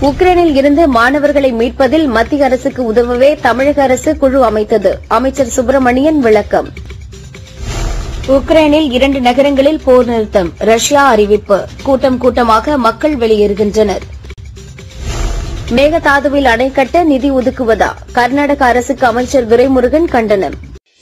உக்ரைனில் இருந்து மாணவர்களை மீட்பதில் மத்திய அரசுக்கு உதவவே தமிழக அரசு குழு அமைத்தது அமைச்சர் சுப்பிரமணியன் விளக்கம் உக்ரைனில் இரண்டு நகரங்களில் போர் நிறுத்தம் ரஷ்யா அறிவிப்பு கூட்டம் கூட்டமாக மக்கள் வெளியேறுகின்றனர் மேகதாதுவில் அணை கட்ட நிதி ஒதுக்குவதா கர்நாடக அரசுக்கு அமைச்சர் துரைமுருகன் கண்டனம்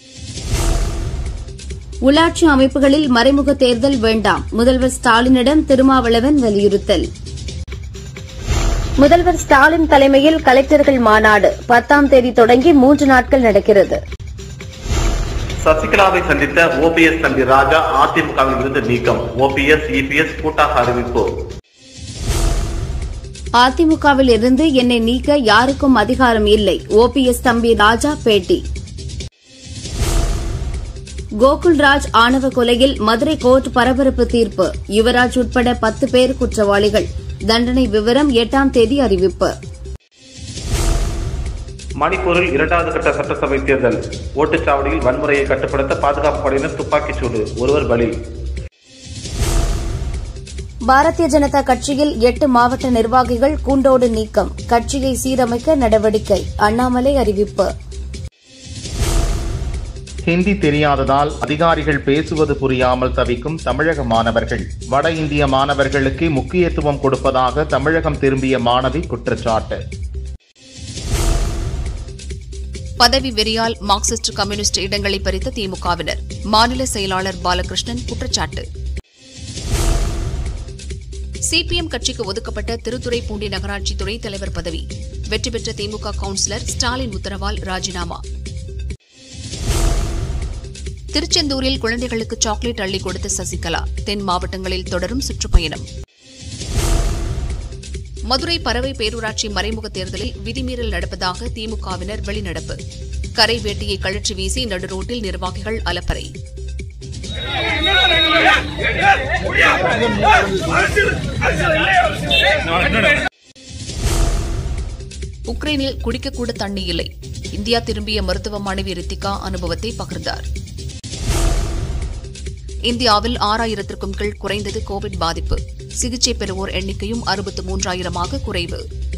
உள்ளாட்சி அமைப்புகளில் மறைமுக தேர்தல் வேண்டாம் முதல்வர் ஸ்டாலினிடம் திருமாவளவன் வலியுறுத்தல் முதல்வர் ஸ்டாலின் தலைமையில் கலெக்டர்கள் மாநாடு பத்தாம் தேதி தொடங்கி மூன்று நாட்கள் நடக்கிறது சசிகலாவை சந்தித்த ஓபிஎஸ் தம்பி ராஜா அதிமுகவில் இருந்து நீக்கம் ஓபிஎஸ் இபிஎஸ் கூட்டாக அறிவிப்பு அதிமுகவில் இருந்து என்னை நீக்க யாருக்கும் அதிகாரம் இல்லை ஓபிஎஸ் தம்பி ராஜா பேட்டி கோகுல்ராஜ் ஆணவ கொலையில் மதுரை கோர்ட் பரபரப்பு தீர்ப்பு யுவராஜ் உட்பட பத்து பேர் குற்றவாளிகள் தண்டனை விவரம் எட்டாம் தேதி அறிவிப்பு மணிப்பூரில் இரண்டாவது கட்ட சட்டசபை தேர்தல் ஓட்டுச்சாவடியில் வன்முறையை கட்டுப்படுத்த பாதுகாப்பு படையினர் துப்பாக்கிச் சூடு ஒருவர் பலி பாரதிய ஜனதா கட்சியில் எட்டு மாவட்ட நிர்வாகிகள் கூண்டோடு நீக்கம் கட்சியை சீரமைக்க நடவடிக்கை அண்ணாமலை அறிவிப்பு ஹிந்தி தெரியாததால் அதிகாரிகள் பேசுவது புரியாமல் தவிக்கும் தமிழக மாணவர்கள் வட இந்திய மாணவர்களுக்கு முக்கியத்துவம் கொடுப்பதாக தமிழகம் திரும்பிய மாணவி குற்றச்சாட்டு பதவி வெறியால் மார்க்சிஸ்ட் கம்யூனிஸ்ட் இடங்களை பறித்த திமுகவினர் மாநில செயலாளர் பாலகிருஷ்ணன் குற்றச்சாட்டு சிபிஎம் கட்சிக்கு ஒதுக்கப்பட்ட திருத்துறைப்பூண்டி நகராட்சி துணைத் தலைவர் பதவி வெற்றி பெற்ற திமுக கவுன்சிலர் ஸ்டாலின் உத்தரவால் ராஜினாமா திருச்செந்தூரில் குழந்தைகளுக்கு சாக்லேட் அள்ளி கொடுத்த சசிகலா தென் மாவட்டங்களில் தொடரும் சுற்றுப்பயணம் மதுரை பறவை பேரூராட்சி மறைமுக தேர்தலில் விதிமீறல் நடப்பதாக திமுகவினர் வெளிநடப்பு கரை வேட்டியை கழற்றி வீசி நடுரோட்டில் நிர்வாகிகள் அலப்பறை உக்ரைனில் குடிக்கக்கூட தண்ணி இல்லை இந்தியா திரும்பிய மருத்துவ மாணவி ரித்திகா அனுபவத்தை பகிர்ந்தார் இந்தியாவில் ஆறாயிரத்திற்கும் கீழ் குறைந்தது கோவிட் பாதிப்பு சிகிச்சை பெறுவோர் எண்ணிக்கையும் அறுபத்து மூன்றாயிரமாக குறைவு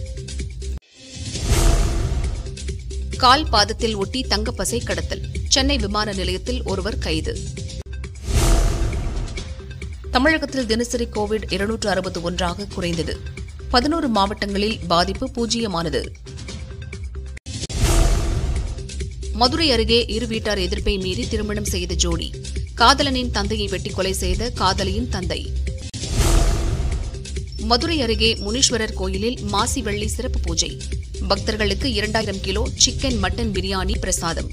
கால் பாதத்தில் ஒட்டி தங்கப்பசை கடத்தல் சென்னை விமான நிலையத்தில் ஒருவர் கைது தமிழகத்தில் தினசரி கோவிட் இருநூற்று அறுபத்து ஒன்றாக குறைந்தது பதினோரு மாவட்டங்களில் பாதிப்பு பூஜ்ஜியமானது மதுரை அருகே இரு வீட்டார் எதிர்ப்பை மீறி திருமணம் செய்த ஜோடி காதலனின் தந்தையை வெட்டி கொலை செய்த காதலியின் தந்தை மதுரை அருகே முனீஸ்வரர் கோயிலில் மாசி வெள்ளி சிறப்பு பூஜை பக்தர்களுக்கு இரண்டாயிரம் கிலோ சிக்கன் மட்டன் பிரியாணி பிரசாதம்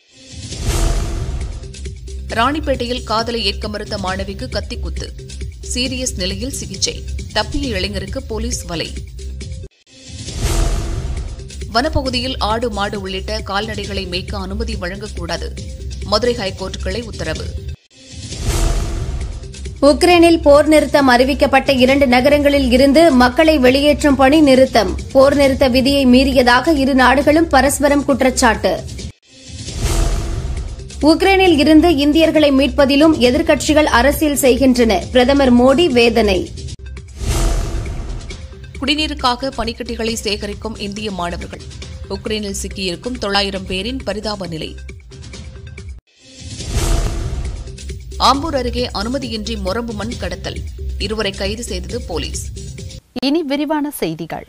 ராணிப்பேட்டையில் காதலை ஏற்க மறுத்த மாணவிக்கு கத்திக்குத்து சீரியஸ் நிலையில் சிகிச்சை தப்பிய இளைஞருக்கு போலீஸ் வலை வனப்பகுதியில் ஆடு மாடு உள்ளிட்ட கால்நடைகளை மேய்க்க அனுமதி வழங்கக்கூடாது மதுரை ஹைகோர்ட் கிளை உத்தரவு உக்ரைனில் போர் நிறுத்தம் அறிவிக்கப்பட்ட இரண்டு நகரங்களில் இருந்து மக்களை வெளியேற்றும் பணி நிறுத்தம் போர் நிறுத்த விதியை மீறியதாக இரு நாடுகளும் பரஸ்பரம் குற்றச்சாட்டு உக்ரைனில் இருந்து இந்தியர்களை மீட்பதிலும் எதிர்க்கட்சிகள் அரசியல் செய்கின்றன பிரதமர் மோடி வேதனை குடிநீருக்காக பனிக்கட்டிகளை சேகரிக்கும் இந்திய மாணவர்கள் உக்ரைனில் சிக்கியிருக்கும் தொள்ளாயிரம் பேரின் பரிதாப நிலை ஆம்பூர் அருகே அனுமதியின்றி மொரம்பு மண் கடத்தல் இருவரை கைது செய்தது போலீஸ் இனி விரிவான செய்திகள்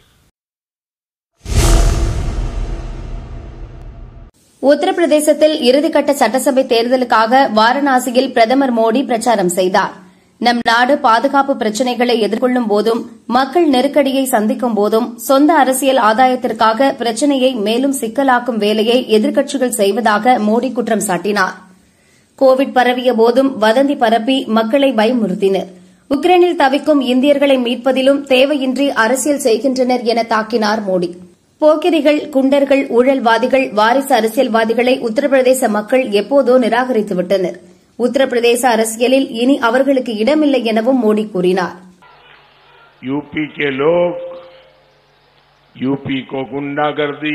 உத்தரப்பிரதேசத்தில் இறுதிக்கட்ட சட்டசபை தேர்தலுக்காக வாரணாசியில் பிரதமர் மோடி பிரச்சாரம் செய்தார் நம் நாடு பாதுகாப்பு பிரச்சினைகளை எதிர்கொள்ளும் போதும் மக்கள் நெருக்கடியை சந்திக்கும் போதும் சொந்த அரசியல் ஆதாயத்திற்காக பிரச்சினையை மேலும் சிக்கலாக்கும் வேலையை எதிர்க்கட்சிகள் செய்வதாக மோடி குற்றம் சாட்டினார் கோவிட் பரவிய போதும் வதந்தி பரப்பி மக்களை பயமுறுத்தினர் உக்ரைனில் தவிக்கும் இந்தியர்களை மீட்பதிலும் தேவையின்றி அரசியல் செய்கின்றனர் என தாக்கினார் மோடி போக்கிரிகள் குண்டர்கள் ஊழல்வாதிகள் வாரிசு அரசியல்வாதிகளை உத்தரப்பிரதேச மக்கள் எப்போதோ நிராகரித்துவிட்டனர் உத்தரப்பிரதேச அரசியலில் இனி அவர்களுக்கு இடமில்லை எனவும் மோடி கூறினார் यूपी के लोग यूपी को गुंडागर्दी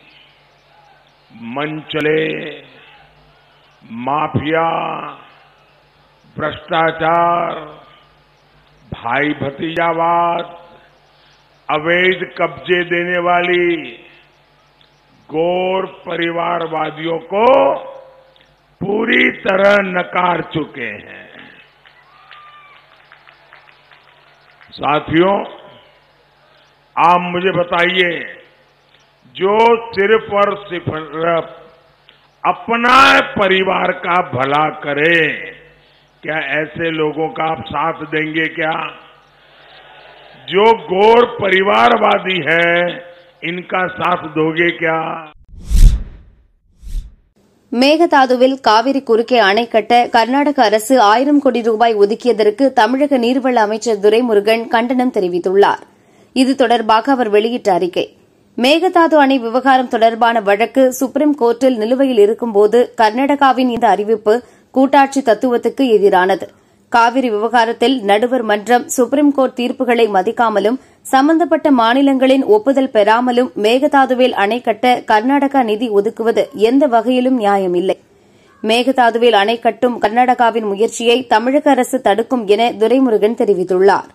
मनचले माफिया भ्रष्टाचार भाई भतीजावाद अवैध कब्जे देने वाली गौर परिवारवादियों को पूरी तरह नकार चुके हैं साथियों आप मुझे बताइए जो सिर्फ और सिर्फ अपना परिवार का भला करे क्या ऐसे लोगों का आप साथ देंगे क्या जो गौर परिवारवादी है इनका साथ दोगे क्या மேகதாதுவில் காவிரி குறுக்கே அணை கட்ட கர்நாடக அரசு ஆயிரம் கோடி ரூபாய் ஒதுக்கியதற்கு தமிழக நீர்வள அமைச்சர் துரைமுருகன் கண்டனம் தெரிவித்துள்ளார் இது தொடர்பாக அவர் வெளியிட்ட அறிக்கை மேகதாது அணை விவகாரம் தொடர்பான வழக்கு சுப்ரீம் கோர்ட்டில் நிலுவையில் இருக்கும்போது கர்நாடகாவின் இந்த அறிவிப்பு கூட்டாட்சி தத்துவத்துக்கு எதிரானது காவிரி விவகாரத்தில் நடுவர் மன்றம் சுப்ரீம் கோர்ட் தீர்ப்புகளை மதிக்காமலும் சம்பந்தப்பட்ட மாநிலங்களின் ஒப்புதல் பெறாமலும் மேகதாதுவில் அணை கட்ட கர்நாடகா நிதி ஒதுக்குவது எந்த வகையிலும் நியாயமில்லை மேகதாதுவில் அணை கட்டும் கர்நாடகாவின் முயற்சியை தமிழக அரசு தடுக்கும் என துரைமுருகன் தெரிவித்துள்ளார்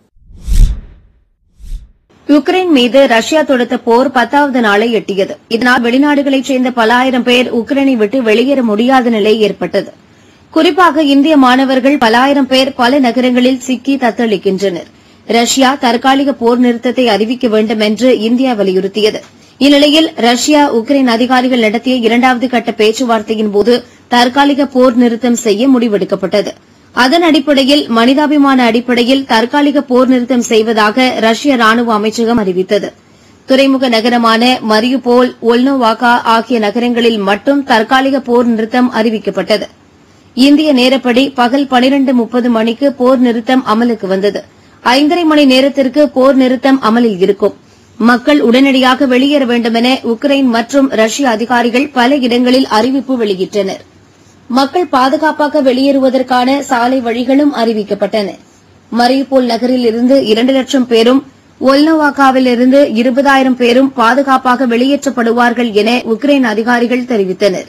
யுக்ரைன் மீது ரஷ்யா தொடுத்த போர் பத்தாவது நாளை எட்டியது இதனால் வெளிநாடுகளைச் சேர்ந்த பல ஆயிரம் பேர் உக்ரைனை விட்டு வெளியேற முடியாத நிலை ஏற்பட்டது குறிப்பாக இந்திய மாணவர்கள் பல ஆயிரம் பேர் பல நகரங்களில் சிக்கி தத்தளிக்கின்றனர் ரஷ்யா தற்காலிக போர் நிறுத்தத்தை அறிவிக்க வேண்டும் என்று இந்தியா வலியுறுத்தியது இந்நிலையில் ரஷ்யா உக்ரைன் அதிகாரிகள் நடத்திய இரண்டாவது கட்ட பேச்சுவார்த்தையின் போது தற்காலிக போர் நிறுத்தம் செய்ய முடிவெடுக்கப்பட்டது அதன் அடிப்படையில் மனிதாபிமான அடிப்படையில் தற்காலிக போர் நிறுத்தம் செய்வதாக ரஷ்ய ராணுவ அமைச்சகம் அறிவித்தது துறைமுக நகரமான மரியுபோல் ஒல்னோவாகா ஆகிய நகரங்களில் மட்டும் தற்காலிக போர் நிறுத்தம் அறிவிக்கப்பட்டது இந்திய நேரப்படி பகல் பனிரண்டு முப்பது மணிக்கு போர் நிறுத்தம் அமலுக்கு வந்தது ஐந்தரை மணி நேரத்திற்கு போர் நிறுத்தம் அமலில் இருக்கும் மக்கள் உடனடியாக வெளியேற வேண்டுமென உக்ரைன் மற்றும் ரஷ்ய அதிகாரிகள் பல இடங்களில் அறிவிப்பு வெளியிட்டனர் மக்கள் பாதுகாப்பாக வெளியேறுவதற்கான சாலை வழிகளும் அறிவிக்கப்பட்டன மரியுபோல் நகரில் இருந்து இரண்டு லட்சம் பேரும் ஒல்னோவாக்காவில் இருந்து இருபதாயிரம் பேரும் பாதுகாப்பாக வெளியேற்றப்படுவார்கள் என உக்ரைன் அதிகாரிகள் தெரிவித்தனா்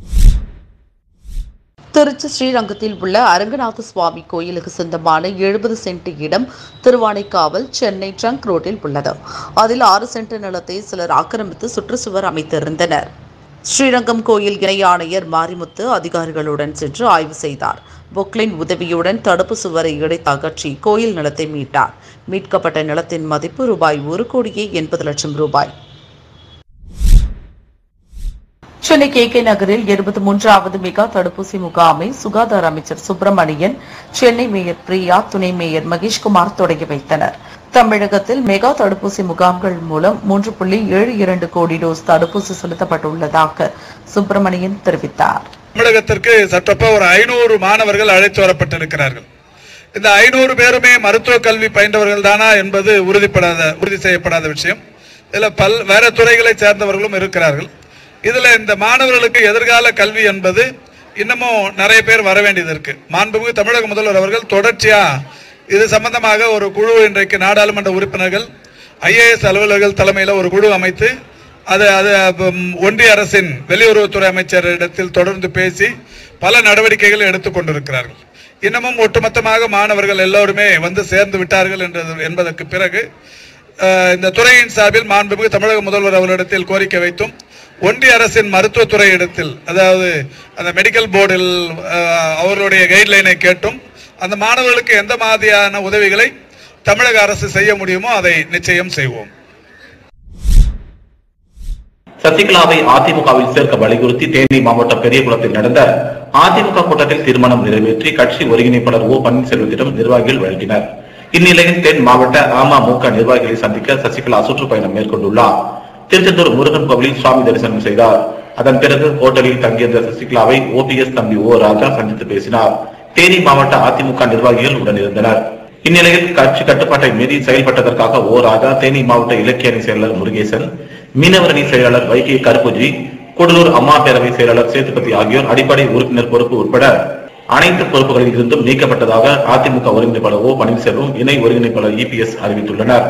திருச்சி ஸ்ரீரங்கத்தில் உள்ள அரங்கநாத சுவாமி கோயிலுக்கு சொந்தமான எழுபது சென்ட் இடம் திருவானைக்காவல் சென்னை ட்ரங்க் ரோட்டில் உள்ளது அதில் ஆறு சென்ட் நிலத்தை சிலர் ஆக்கிரமித்து சுற்றுச்சுவர் அமைத்திருந்தனர் ஸ்ரீரங்கம் கோயில் இணை ஆணையர் மாரிமுத்து அதிகாரிகளுடன் சென்று ஆய்வு செய்தார் பொக்லின் உதவியுடன் தடுப்பு சுவரை இடைத்து அகற்றி கோயில் நிலத்தை மீட்டார் மீட்கப்பட்ட நிலத்தின் மதிப்பு ரூபாய் ஒரு கோடியே எண்பது லட்சம் ரூபாய் சென்னை கே கே நகரில் இருபத்தி மூன்றாவது மெகா தடுப்பூசி முகாமை சுகாதார அமைச்சர் சுப்பிரமணியன் சென்னை மேயர் பிரியா துணை மேயர் மகேஷ்குமார் தொடங்கி வைத்தனர் தமிழகத்தில் மெகா தடுப்பூசி முகாம்கள் மூலம் மூன்று புள்ளி ஏழு இரண்டு கோடி டோஸ் தடுப்பூசி செலுத்தப்பட்டுள்ளதாக சுப்பிரமணியன் தெரிவித்தார் தமிழகத்திற்கு சற்றப்ப ஒரு ஐநூறு மாணவர்கள் அழைத்து வரப்பட்டிருக்கிறார்கள் இந்த ஐநூறு பேருமே மருத்துவ கல்வி பயின்றவர்கள் தானா என்பது உறுதிப்படாத உறுதி செய்யப்படாத விஷயம் இதுல பல் வேற துறைகளை சேர்ந்தவர்களும் இருக்கிறார்கள் இதுல இந்த மாணவர்களுக்கு எதிர்கால கல்வி என்பது இன்னமும் நிறைய பேர் வர வேண்டியது இருக்கு மாண்புமிகு தமிழக முதல்வர் அவர்கள் தொடர்ச்சியா இது சம்பந்தமாக ஒரு குழு இன்றைக்கு நாடாளுமன்ற உறுப்பினர்கள் ஐஏஎஸ் அலுவலர்கள் தலைமையில் ஒரு குழு அமைத்து அது அது ம், ஒன்றிய அரசின் வெளியுறவுத்துறை அமைச்சரிடத்தில் தொடர்ந்து பேசி பல நடவடிக்கைகளை எடுத்துக் கொண்டிருக்கிறார்கள் இன்னமும் ஒட்டுமொத்தமாக மாணவர்கள் எல்லோருமே வந்து சேர்ந்து விட்டார்கள் என்றது என்பதற்கு பிறகு அஹ், இந்த துறையின் சார்பில் மாண்புமிகு தமிழக முதல்வர் அவர்களிடத்தில் கோரிக்கை வைத்தும் ஒன்றிய அரசின் மருத்துவத்துறை இடத்தில் அதாவது அந்த மெடிக்கல் போர்டில் அஹ், அவர்களுடைய கைட்லைனை கேட்டும் அந்த மாணவர்களுக்கு எந்த மாதிரியான உதவிகளை தமிழக அரசு செய்ய முடியுமோ அதை நிச்சயம் செய்வோம் சசிகலாவை அதிமுகவில் சேர்க்க வலியுறுத்தி தேனி மாவட்டம் பெரியகுளத்தில் நடந்த அதிமுக கூட்டத்தில் தீர்மானம் நிறைவேற்றி கட்சி ஒருங்கிணைப்பாளர் ஓ பன்னீர்செல்வத்திடம் நிர்வாகிகள் வழங்கினர் இந்நிலையில் தென் மாவட்ட அமமுக நிர்வாகிகளை சந்திக்க சசிகலா சுற்றுப்பயணம் மேற்கொண்டுள்ளார் திருச்செந்தூர் முருகன் கோவிலில் சுவாமி தரிசனம் செய்தார் அதன் பிறகு ஹோட்டலில் தங்கியிருந்த சசிகலாவை ஓபிஎஸ் தம்பி ஓ ராஜா சந்தித்து பேசினார் தேனி மாவட்ட அதிமுக நிர்வாகிகள் உடனிருந்தனர் இந்நிலையில் கட்சி கட்டுப்பாட்டை மீறி செயல்பட்டதற்காக ஓ ராஜா தேனி மாவட்ட இலக்கிய அணி செயலாளர் முருகேசன் மீனவர் அணி செயலாளர் வைகை கருப்புஜி கூடலூர் அம்மா பேரவை செயலாளர் சேதுபதி ஆகியோர் அடிப்படை உறுப்பினர் பொறுப்பு உட்பட அனைத்து பொறுப்புகளில் இருந்தும் நீக்கப்பட்டதாக அதிமுக ஒருங்கிணைப்பாளர் ஓ பன்னீர்செல்வம் இணை ஒருங்கிணைப்பாளர் இபிஎஸ் அறிவித்துள்ளனர்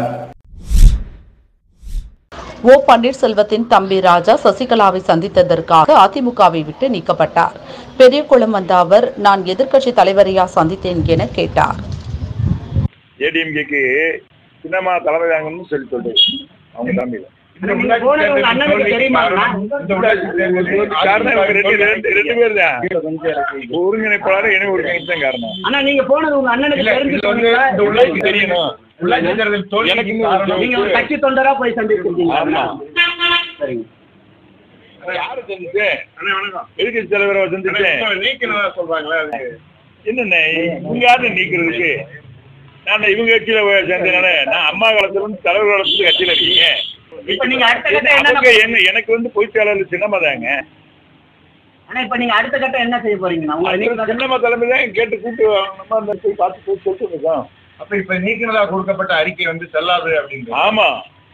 ஓ பன்னீர்செல்வத்தின் தம்பி ராஜா சசிகலாவை சந்தித்ததற்காக அதிமுகவை விட்டு நீக்கப்பட்டார் பெரியகுளம் வந்த அவர் நான் எதிர்க்கட்சி தலைவரையா சந்தித்தேன் என கேட்டார் ஏடிஎம்கேக்கு சின்னம்மா தலைமை தாங்கன்னு சொல்லி சொல்றேன் அவங்க தம்பியில நீங்க போனது உங்க அண்ணனுக்கு தெரியுமாங்கண்ணா? காரணம் இவங்க ரெண்டு ரெண்டு ரெண்டு பேர் தான் ஒருங்கிணைப்பாளர் இணை ஒருங்கிணைப்பு தான் காரணம் அண்ணா நீங்க போனது உங்க அண்ணனுக்கு தெரிஞ்சு சொன்னீங்களா? உள்ளாட்சி தெரியணும் எனக்கு இன்னும் நீங்க ஒரு கட்சி தொண்டரா போய் சந்திச்சிருக்கீங்க ஆமா. சரிங்க யாரு செஞ்சுச்சு எதிர்கட்சி தலைவரை செஞ்சுட்டேன் நீக்கிறதா சொல்றாங்களே என்னண்ணே இவங்க யாரு நீக்கிறதுக்கு நான் இவங்க கட்சியில சேர்ந்தனால நான் அம்மா காலத்துல இருந்து தலைவர் காலத்துல கட்சியில இருக்கீங்க இப்ப நீங்க அடுத்த கட்டம் என்ன அவங்க என்ன எனக்கு வந்து பொய்ச்சாளர் சின்னமா தாங்க ஆனா இப்ப நீங்க அடுத்த கட்டம் என்ன செய்ய போறீங்கண்ணா உங்களை நீங்க சின்னமா தலைமை தான் கேட்டு கூட்டு நம்ம அந்த போய் பார்த்து போய் சொல்லிட்டு இருக்கோம் அப்ப இப்ப நீக்கினதா கொடுக்கப்பட்ட அறிக்கை வந்து செல்லாது அப்படின்னு ஆமா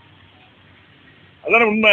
அதான உண்மை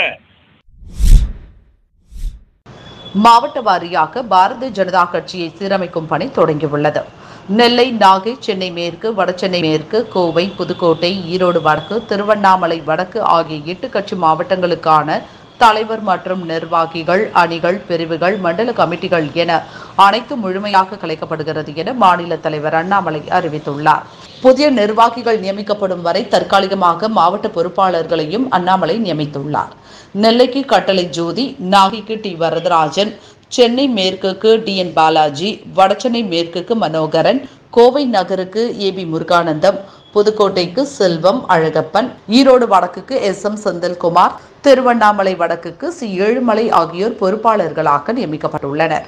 மாவட்ட வாரியாக பாரதிய ஜனதா கட்சியை சீரமைக்கும் பணி தொடங்கியுள்ளது நெல்லை நாகை சென்னை மேற்கு வடசென்னை மேற்கு கோவை புதுக்கோட்டை ஈரோடு வடக்கு திருவண்ணாமலை வடக்கு ஆகிய எட்டு கட்சி மாவட்டங்களுக்கான தலைவர் மற்றும் நிர்வாகிகள் அணிகள் பிரிவுகள் மண்டல கமிட்டிகள் என அனைத்து முழுமையாக கலைக்கப்படுகிறது என மாநில தலைவர் அண்ணாமலை அறிவித்துள்ளார் புதிய நிர்வாகிகள் நியமிக்கப்படும் வரை தற்காலிகமாக மாவட்ட பொறுப்பாளர்களையும் அண்ணாமலை நியமித்துள்ளார் நெல்லைக்கு கட்டளை ஜோதி நாகைக்கு டி வரதராஜன் சென்னை மேற்குக்கு டி என் பாலாஜி வடசென்னை மேற்குக்கு மனோகரன் கோவை நகருக்கு ஏ பி முருகானந்தம் புதுக்கோட்டைக்கு செல்வம் அழகப்பன் ஈரோடு வடக்குக்கு எஸ் எம் செந்தில்குமார் திருவண்ணாமலை வடக்குக்கு சி ஏழுமலை ஆகியோர் பொறுப்பாளர்களாக நியமிக்கப்பட்டுள்ளனர்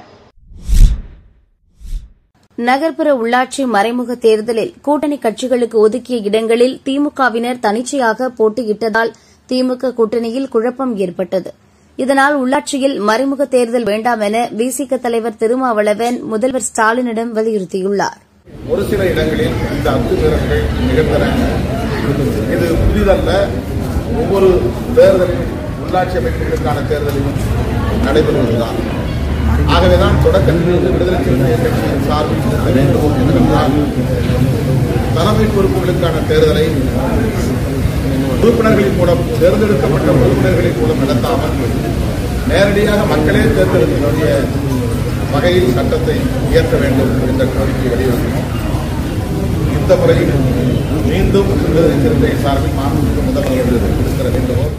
நகர்ப்புற உள்ளாட்சி மறைமுக தேர்தலில் கூட்டணி கட்சிகளுக்கு ஒதுக்கிய இடங்களில் திமுகவினர் தனிச்சையாக போட்டியிட்டதால் திமுக கூட்டணியில் குழப்பம் ஏற்பட்டது இதனால் உள்ளாட்சியில் மறைமுக தேர்தல் வேண்டாம் என விசிக தலைவர் திருமாவளவன் முதல்வர் ஸ்டாலினிடம் வலியுறுத்தியுள்ளார் ஒரு சில இடங்களில் இந்த அத்துமீறல்கள் நிகழ்ந்தன இது புதிதல்ல ஒவ்வொரு தேர்தலும் உள்ளாட்சி அமைப்புகளுக்கான தேர்தலிலும் நடைபெறுவதுதான் ஆகவேதான் தொடக்கத்தில் விடுதலை சிறுத்தைகள் கட்சியின் சார்பில் இருந்த வேண்டுகோள் என்னவென்றால் தலைமை பொறுப்புகளுக்கான தேர்தலை உறுப்பினர்களின் மூலம் தேர்ந்தெடுக்கப்பட்ட உறுப்பினர்களின் மூலம் நடத்தாமல் நேரடியாக மக்களே தேர்ந்தெடுக்கக்கூடிய வகையில் சட்டத்தை இயற்ற வேண்டும் என்ற கோரிக்கை வலியுறுத்தினோம் இந்த முறையில் மீண்டும் விடுதலை சிறுத்தை சார்பில் மாண்புமிகு முதல்வர் விடுக்கிற வேண்டுகோள்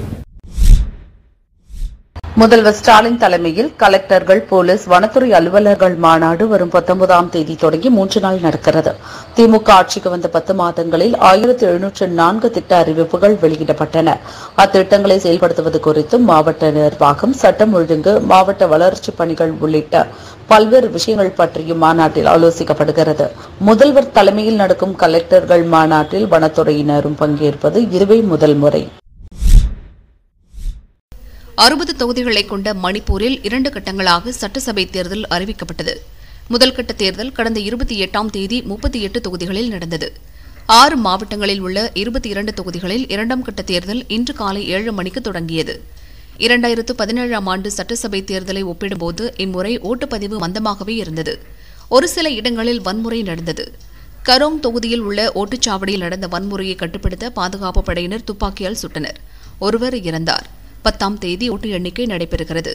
முதல்வர் ஸ்டாலின் தலைமையில் கலெக்டர்கள் போலீஸ் வனத்துறை அலுவலர்கள் மாநாடு வரும் பத்தொன்பதாம் தேதி தொடங்கி மூன்று நாள் நடக்கிறது திமுக ஆட்சிக்கு வந்த பத்து மாதங்களில் ஆயிரத்தி எழுநூற்று நான்கு திட்ட அறிவிப்புகள் வெளியிடப்பட்டன அத்திட்டங்களை செயல்படுத்துவது குறித்தும் மாவட்ட நிர்வாகம் சட்டம் ஒழுங்கு மாவட்ட வளர்ச்சிப் பணிகள் உள்ளிட்ட பல்வேறு விஷயங்கள் பற்றியும் மாநாட்டில் ஆலோசிக்கப்படுகிறது முதல்வர் தலைமையில் நடக்கும் கலெக்டர்கள் மாநாட்டில் வனத்துறையினரும் பங்கேற்பது இதுவே முதல் முறை அறுபது தொகுதிகளை கொண்ட மணிப்பூரில் இரண்டு கட்டங்களாக சட்டசபை தேர்தல் அறிவிக்கப்பட்டது முதல் கட்ட தேர்தல் கடந்த இருபத்தி எட்டாம் தேதி முப்பத்தி எட்டு தொகுதிகளில் நடந்தது ஆறு மாவட்டங்களில் உள்ள இருபத்தி இரண்டு தொகுதிகளில் இரண்டாம் கட்ட தேர்தல் இன்று காலை ஏழு மணிக்கு தொடங்கியது இரண்டாயிரத்து பதினேழாம் ஆண்டு சட்டசபை தேர்தலை ஒப்பிடும்போது இம்முறை ஓட்டுப்பதிவு மந்தமாகவே இருந்தது ஒரு சில இடங்களில் வன்முறை நடந்தது கரோங் தொகுதியில் உள்ள ஓட்டுச்சாவடியில் நடந்த வன்முறையை கட்டுப்படுத்த பாதுகாப்பு படையினர் துப்பாக்கியால் சுட்டனர் ஒருவர் இறந்தார் பத்தாம் தேதி ஓட்டு எண்ணிக்கை நடைபெறுகிறது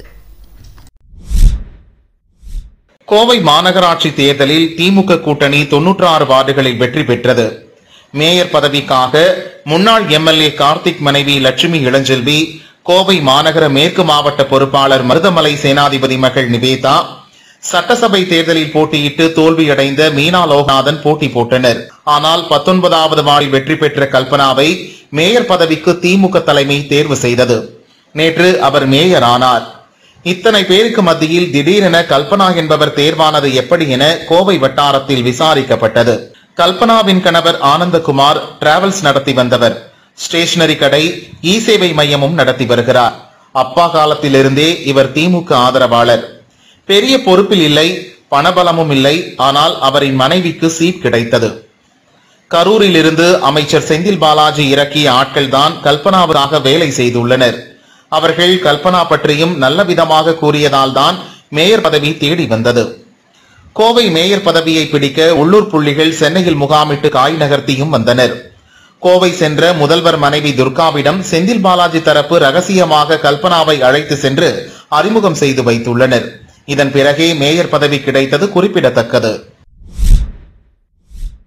கோவை மாநகராட்சி தேர்தலில் திமுக கூட்டணி தொன்னூற்று ஆறு வார்டுகளில் வெற்றி பெற்றது மேயர் பதவிக்காக முன்னாள் எம்எல்ஏ கார்த்திக் மனைவி லட்சுமி இளஞ்செல்வி கோவை மாநகர மேற்கு மாவட்ட பொறுப்பாளர் மருதமலை சேனாதிபதி மகள் நிவேதா சட்டசபை தேர்தலில் போட்டியிட்டு தோல்வியடைந்த மீனா லோகநாதன் போட்டி போட்டனர் ஆனால் பத்தொன்பதாவது வார்டில் வெற்றி பெற்ற கல்பனாவை மேயர் பதவிக்கு திமுக தலைமை தேர்வு செய்தது நேற்று அவர் மேயர் ஆனார் இத்தனை பேருக்கு மத்தியில் திடீரென கல்பனா என்பவர் தேர்வானது எப்படி என கோவை வட்டாரத்தில் விசாரிக்கப்பட்டது கல்பனாவின் கணவர் ஆனந்தகுமார் டிராவல்ஸ் நடத்தி வந்தவர் ஸ்டேஷனரி கடை இ சேவை மையமும் நடத்தி வருகிறார் அப்பா காலத்திலிருந்தே இவர் திமுக ஆதரவாளர் பெரிய பொறுப்பில் இல்லை பணபலமும் இல்லை ஆனால் அவரின் மனைவிக்கு சீட் கிடைத்தது கரூரில் இருந்து அமைச்சர் செந்தில் பாலாஜி இறக்கிய ஆட்கள்தான் கல்பனாவுக்காக வேலை செய்துள்ளனர் அவர்கள் கல்பனா பற்றியும் நல்ல விதமாக கூறியதால் தான் மேயர் பதவி தேடி வந்தது கோவை மேயர் பதவியை பிடிக்க உள்ளூர் புள்ளிகள் சென்னையில் முகாமிட்டு காய் நகர்த்தியும் வந்தனர் கோவை சென்ற முதல்வர் மனைவி துர்காவிடம் செந்தில் பாலாஜி தரப்பு ரகசியமாக கல்பனாவை அழைத்து சென்று அறிமுகம் செய்து வைத்துள்ளனர் இதன் பிறகே மேயர் பதவி கிடைத்தது குறிப்பிடத்தக்கது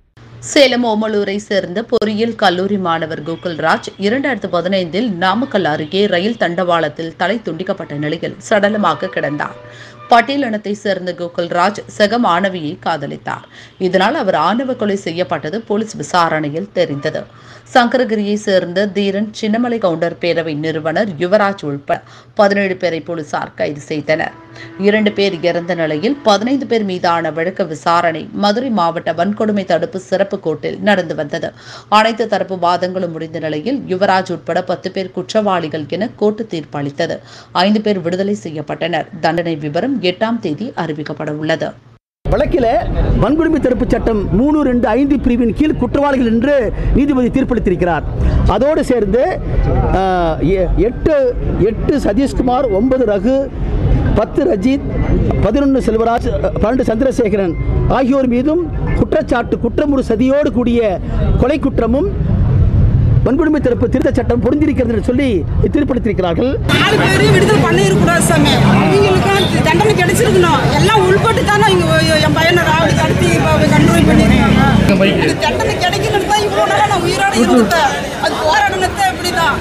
சேலம் ஓமலூரை சேர்ந்த பொறியியல் கல்லூரி மாணவர் கோகுல்ராஜ் இரண்டாயிரத்து பதினைந்தில் நாமக்கல் அருகே ரயில் தண்டவாளத்தில் தலை துண்டிக்கப்பட்ட நிலையில் சடலமாக கிடந்தார் பட்டியலினத்தை சேர்ந்த கோகுல்ராஜ் சக மாணவியை காதலித்தார் இதனால் அவர் ஆணவ கொலை செய்யப்பட்டது போலீஸ் விசாரணையில் தெரிந்தது சங்கரகிரியை சேர்ந்த தீரன் சின்னமலை கவுண்டர் பேரவை நிறுவனர் யுவராஜ் உள்பட பதினேழு பேரை போலீசார் கைது செய்தனர் இரண்டு பேர் இறந்த நிலையில் பதினைந்து பேர் மீதான வழக்கு விசாரணை மதுரை மாவட்ட வன்கொடுமை தடுப்பு சிறப்பு கோர்ட்டில் நடந்து வந்தது அனைத்து தரப்பு வாதங்களும் முடிந்த நிலையில் யுவராஜ் உட்பட பத்து பேர் குற்றவாளிகள் என கோர்ட்டு தீர்ப்பு அளித்தது ஐந்து பேர் விடுதலை செய்யப்பட்டனர் தண்டனை விவரம் எட்டாம் தேதி அறிவிக்கப்பட உள்ளது வழக்கில் வன்கொடுமை தடுப்பு சட்டம் மூணு ரெண்டு ஐந்து பிரிவின் கீழ் குற்றவாளிகள் என்று நீதிபதி தீர்ப்பளித்திருக்கிறார் அதோடு சேர்ந்து ஆஹ், எ- எட்டு எட்டு சதீஷ்குமார் ஒன்பது ரகு பத்து ரஜித் பதினொன்று செல்வராஜ் பன்னெண்டு சந்திரசேகரன் ஆகியோர் மீதும் குற்றச்சாட்டு குற்றமுறு சதியோடு கூடிய கொலை குற்றமும் வன்கொடுமை தடுப்பு திருத்தச் சட்டம் பொருந்திருக்கிறது என்று சொல்லி தீர்ப்பளித்திருக்கிறார்கள் நாலு பேரையும் விடுதலை பண்ணிருக்கூடாது சாமி அவங்களுக்கும் தண்டனை கிடைச்சிருக்கணும் எல்லாம் உள்பட்டு தானே இங்க என் பையனை ராவடி கடத்தி கண்ட்ரோல் பண்ணிருக்காங்க அது தண்டனை கிடைக்கணும்னு தான் இவ்வளோ நாளா நான் உயிரோட இருந்தேன் அது போராடினது அப்படிதான்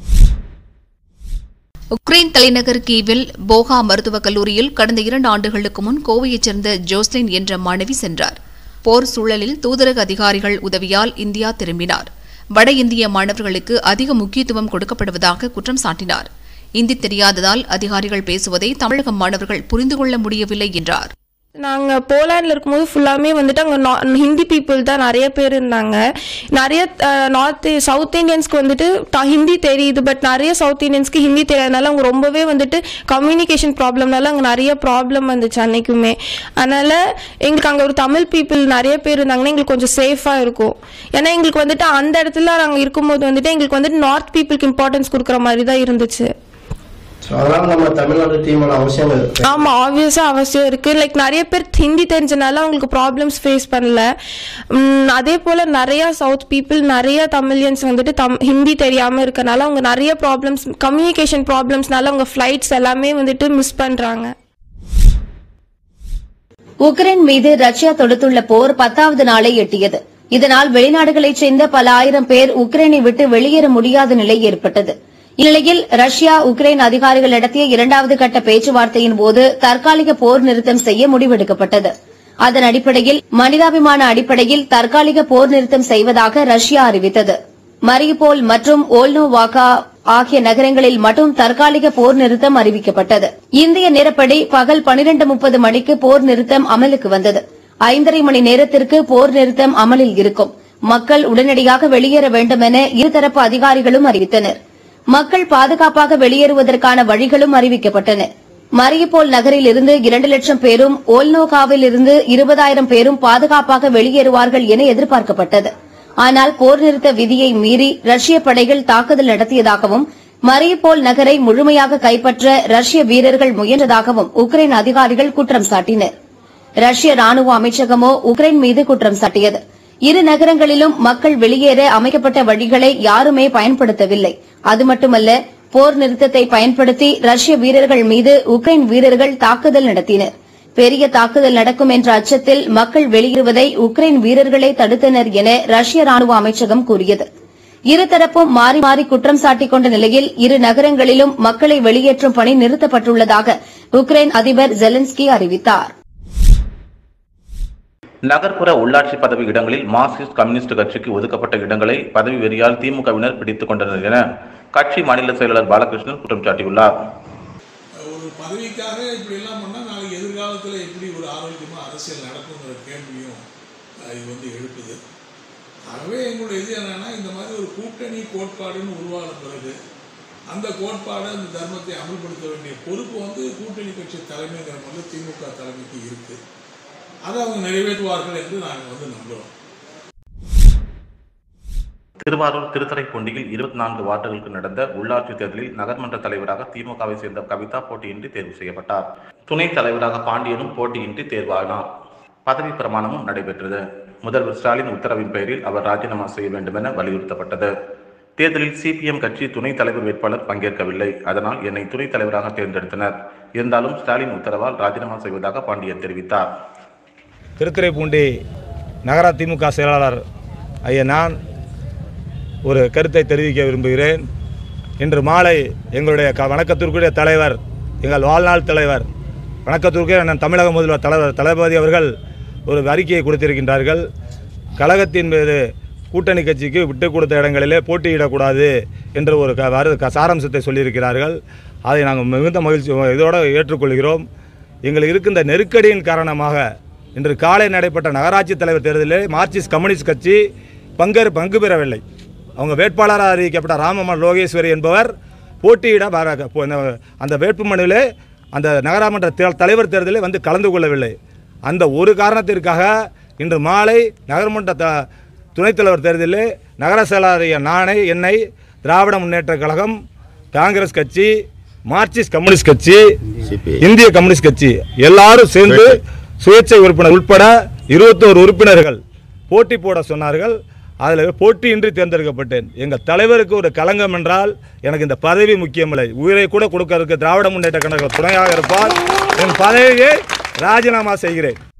உக்ரைன் தலைநகர் கீவில் போகா மருத்துவக் கல்லூரியில் கடந்த இரண்டு ஆண்டுகளுக்கு முன் கோவையைச் சேர்ந்த ஜோஸ்லின் என்ற மாணவி சென்றார் போர் சூழலில் தூதரக அதிகாரிகள் உதவியால் இந்தியா திரும்பினார் வட இந்திய மாணவர்களுக்கு அதிக முக்கியத்துவம் கொடுக்கப்படுவதாக குற்றம் சாட்டினார் இந்தி தெரியாததால் அதிகாரிகள் பேசுவதை தமிழக மாணவர்கள் புரிந்து கொள்ள முடியவில்லை என்றார் நாங்கள் போலாண்டில் இருக்கும்போது ஃபுல்லாமே வந்துட்டு அங்கே ஹிந்தி பீப்புள் தான் நிறைய பேர் இருந்தாங்க நிறைய நார்த் சவுத் இந்தியன்ஸ்க்கு வந்துட்டு த- ஹிந்தி தெரியுது பட் நிறைய சவுத் இந்தியன்ஸ்க்கு ஹிந்தி தெரியாதனால அவங்க ரொம்பவே வந்துட்டு கம்யூனிகேஷன் ப்ராப்ளம்னால அங்கே நிறைய ப்ராப்ளம் வந்துச்சு அன்னைக்குமே அதனால் எங்களுக்கு அங்கே ஒரு தமிழ் பீப்புள் நிறைய பேர் இருந்தாங்கன்னா எங்களுக்கு கொஞ்சம் சேஃபாக இருக்கும் ஏன்னா எங்களுக்கு வந்துட்டு அந்த இடத்துல நாங்கள் இருக்கும்போது வந்துட்டு எங்களுக்கு வந்துட்டு நார்த் பீப்புளுக்கு இம்பார்ட்டன்ஸ் கொடுக்குற மாதிரி தான் இருந்துச்சு அதனால நம்ம தமிழ்நாடு டீமோட அவசியம் இருக்கு ஆமா ஆப்வியஸா அவசியம் இருக்கு லைக் நிறைய பேர் ஹிந்தி தெரிஞ்சனால அவங்களுக்கு ப்ராப்ளம்ஸ் ஃபேஸ் பண்ணல உம், அதே போல நிறைய சவுத் பீப்புள் நிறைய தமிழியன்ஸ் வந்துட்டு தம் ஹிந்தி தெரியாம இருக்கனால அவங்க நிறைய ப்ராப்ளம்ஸ் கம்யூனிகேஷன் ப்ராப்ளம்ஸ்னால அவங்க ஃப்ளைட்ஸ் எல்லாமே வந்துட்டு மிஸ் பண்றாங்க உக்ரைன் மீது ரஷ்யா தொடுத்துள்ள போர் பத்தாவது நாளை எட்டியது இதனால் வெளிநாடுகளைச் சேர்ந்த பல ஆயிரம் பேர் உக்ரைனை விட்டு வெளியேற முடியாத நிலை ஏற்பட்டது இந்நிலையில் ரஷ்யா உக்ரைன் அதிகாரிகள் நடத்திய இரண்டாவது கட்ட பேச்சுவார்த்தையின் போது தற்காலிக போர் நிறுத்தம் செய்ய முடிவெடுக்கப்பட்டது அதன் அடிப்படையில் மனிதாபிமான அடிப்படையில் தற்காலிக போர் நிறுத்தம் செய்வதாக ரஷ்யா அறிவித்தது மரியுபோல் மற்றும் ஓல்னோவாகா ஆகிய நகரங்களில் மட்டும் தற்காலிக போர் நிறுத்தம் அறிவிக்கப்பட்டது இந்திய நேரப்படி பகல் பனிரெண்டு முப்பது மணிக்கு போர் நிறுத்தம் அமலுக்கு வந்தது ஐந்தரை மணி நேரத்திற்கு போர் நிறுத்தம் அமலில் இருக்கும் மக்கள் உடனடியாக வெளியேற வேண்டும் என இருதரப்பு அதிகாரிகளும் அறிவித்தனர் மக்கள் பாதுகாப்பாக வெளியேறுவதற்கான வழிகளும் அறிவிக்கப்பட்டன மரியபோல் நகரில் இருந்து இரண்டு லட்சம் பேரும் ஓல்னோகாவில் இருந்து இருபதாயிரம் பேரும் பாதுகாப்பாக வெளியேறுவார்கள் என எதிர்பார்க்கப்பட்டது ஆனால் போர் நிறுத்த விதியை மீறி ரஷ்ய படைகள் தாக்குதல் நடத்தியதாகவும் மரியபோல் நகரை முழுமையாக கைப்பற்ற ரஷ்ய வீரர்கள் முயன்றதாகவும் உக்ரைன் அதிகாரிகள் குற்றம் சாட்டினர் ரஷ்ய ராணுவ அமைச்சகமோ உக்ரைன் மீது குற்றம் சாட்டியது இரு நகரங்களிலும் மக்கள் வெளியேற அமைக்கப்பட்ட வழிகளை யாருமே பயன்படுத்தவில்லை அது மட்டுமல்ல போர் நிறுத்தத்தை பயன்படுத்தி ரஷ்ய வீரர்கள் மீது உக்ரைன் வீரர்கள் தாக்குதல் நடத்தினர் பெரிய தாக்குதல் நடக்கும் என்ற அச்சத்தில் மக்கள் வெளியேறுவதை உக்ரைன் வீரர்களே தடுத்தனர் என ரஷ்ய ராணுவ அமைச்சகம் கூறியது இருதரப்பும் மாறி மாறி குற்றம் சாட்டிக் கொண்ட நிலையில் இரு நகரங்களிலும் மக்களை வெளியேற்றும் பணி நிறுத்தப்பட்டுள்ளதாக உக்ரைன் அதிபர் ஜெலன்ஸ்கி அறிவித்தார் நகர்ப்புற உள்ளாட்சி பதவி இடங்களில் மார்க்சிஸ்ட் கம்யூனிஸ்ட் கட்சிக்கு ஒதுக்கப்பட்ட இடங்களை பதவி வெறியால் திமுகவினர் பிடித்துக் கொண்டனர் என கட்சி மாநில செயலாளர் பாலகிருஷ்ணன் குற்றம் சாட்டியுள்ளார் ஒரு பதவிக்காக இப்படி எல்லாம் பண்ணால் நாளைக்கு எதிர்காலத்தில் எப்படி ஒரு ஆரோக்கியமாக அரசியல் நடக்குங்கிற கேள்வியும் அஹ், இது வந்து எழுப்புது ஆகவே எங்களுடைய இது என்னன்னா இந்த மாதிரி ஒரு கூட்டணி கோட்பாடுன்னு உருவான பிறகு அந்த கோட்பாடு அந்த தர்மத்தை அமல்படுத்த வேண்டிய பொறுப்பு வந்து கூட்டணி கட்சி தலைமைங்கிற மாதிரி திமுக தலைமைக்கு இருக்கு அதை அவங்க நிறைவேற்றுவார்கள் என்று நாங்கள் வந்து நம்புகிறோம் திருவாரூர் திருத்துறைப்பூண்டியில் இருபத்தி நான்கு வார்டுகளுக்கு நடந்த உள்ளாட்சி தேர்தலில் நகர்மன்ற தலைவராக திமுகவை சேர்ந்த கவிதா போட்டியின்றி தேர்வு செய்யப்பட்டார் துணைத் தலைவராக பாண்டியனும் போட்டியின்றி தேர்வானார் பதவி பிரமாணமும் நடைபெற்றது முதல்வர் ஸ்டாலின் உத்தரவின் பெயரில் அவர் ராஜினாமா செய்ய வேண்டும் என வலியுறுத்தப்பட்டது தேர்தலில் சிபிஎம் கட்சி துணைத் தலைவர் வேட்பாளர் பங்கேற்கவில்லை அதனால் என்னை துணைத் தலைவராக தேர்ந்தெடுத்தனர் இருந்தாலும் ஸ்டாலின் உத்தரவால் ராஜினாமா செய்வதாக பாண்டியன் தெரிவித்தார் திருத்துறைப்பூண்டி நகர திமுக செயலாளர் ஐயா நான் ஒரு கருத்தை தெரிவிக்க விரும்புகிறேன் இன்று மாலை எங்களுடைய க வணக்கத்திற்குரிய தலைவர் எங்கள் வாழ்நாள் தலைவர் வணக்கத்திற்குரிய அண்ணன் தமிழக முதல்வர் தலைவர் தளபதி அவர்கள் ஒரு அறிக்கையை கொடுத்திருக்கின்றார்கள் கழகத்தின் மீது கூட்டணி கட்சிக்கு விட்டு கொடுத்த இடங்களிலே போட்டியிடக்கூடாது என்ற ஒரு க வரு- க சாராம்சத்தை சொல்லியிருக்கிறார்கள் அதை நாங்கள் மிகுந்த மகிழ்ச்சி இதோடு ஏற்றுக்கொள்கிறோம் எங்களுக்கு இருக்கின்ற நெருக்கடியின் காரணமாக இன்று காலை நடைபெற்ற நகராட்சி தலைவர் தேர்தலில் மார்க்சிஸ்ட் கம்யூனிஸ்ட் கட்சி பங்கேற் பங்கு பெறவில்லை அவங்க வேட்பாளராக அறிவிக்கப்பட்ட ராமமன் லோகேஸ்வரி என்பவர் போட்டியிட வர போ- இந்த- அந்த வேட்புமனுவிலே அந்த நகராமன்ற தே- தலைவர் தேர்தலில் வந்து கலந்து கொள்ளவில்லை அந்த ஒரு காரணத்திற்காக இன்று மாலை நகரமன்ற த துணைத் தலைவர் தேர்தலில் நகர செயலாளர் நானே என்னை திராவிட முன்னேற்றக் கழகம் காங்கிரஸ் கட்சி மார்க்சிஸ்ட் கம்யூனிஸ்ட் கட்சி இந்திய கம்யூனிஸ்ட் கட்சி எல்லாரும் சேர்ந்து சுயேட்சை உறுப்பினர் உட்பட இருபத்தோரு உறுப்பினர்கள் போட்டி போட சொன்னார்கள் அதில் போட்டியின்றி தேர்ந்தெடுக்கப்பட்டேன் எங்கள் தலைவருக்கு ஒரு களங்கம் என்றால் எனக்கு இந்த பதவி முக்கியமில்லை உயிரை கூட கொடுக்கறதுக்கு திராவிட முன்னேற்ற கழகம் துணையாக இருப்பால் என் பதவியை ராஜினாமா செய்கிறேன்